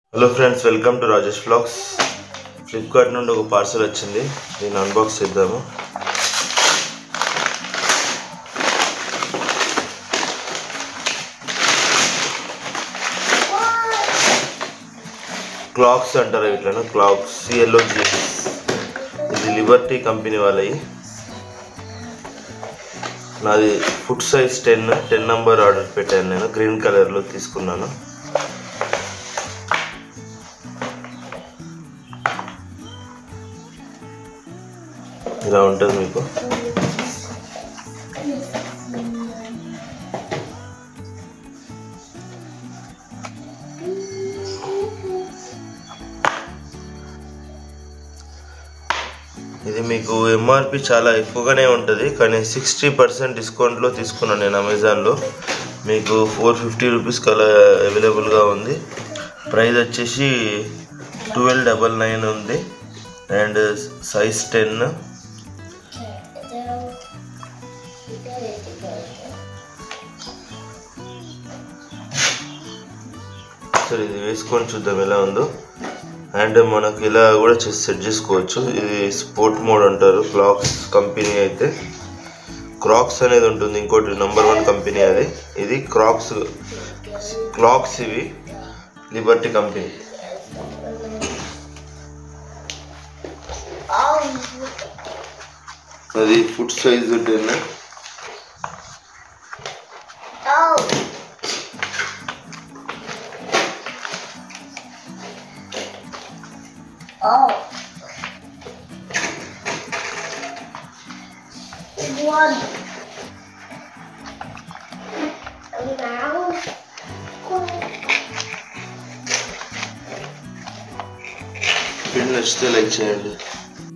Hello friends welcome to Rajesh blogs Flipkart నుండి ఒక parcel వచ్చింది దీన్ని అన్బాక్స్ చేద్దాము క్లాక్స్ అంటారు ఇట్లా క్లాక్స్ సిఎల్ఓ జీఎస్ ఇది లిబర్టీ కంపెనీ వాళ్ళవి నాది foot size ten ten number order పెట్టాను నేను గ్రీన్ కలర్లో తీసుకున్నాను ఇలా ఉంటుంది మీకు ఇది మీకు ఎంఆర్పి చాలా ఎక్కువగానే ఉంటుంది కానీ సిక్స్టీ పర్సెంట్ డిస్కౌంట్లో తీసుకున్నాను నేను అమెజాన్లో మీకు ఫోర్ ఫిఫ్టీ రూపీస్ కలా అవైలబుల్గా ఉంది ప్రైస్ వచ్చేసి ట్వెల్వ్ డబల్ నైన్ ఉంది అండ్ సైజ్ టెన్ సరే ఇది వేసుకొని చూద్దాం ఎలా ఉందో అండ్ మనకి ఇలా కూడా చేసి సెట్ చేసుకోవచ్చు ఇది స్పోర్ట్ మోడ్ అంటారు క్లాక్స్ కంపెనీ అయితే క్రాక్స్ అనేది ఉంటుంది ఇంకోటి నెంబర్ వన్ కంపెనీ అది ఇది క్రాక్స్ క్లాక్స్ ఇవి లిబర్టీ కంపెనీ అది foot size ten Oh. One. Now. Video నచ్చితే లైక్ చేయండి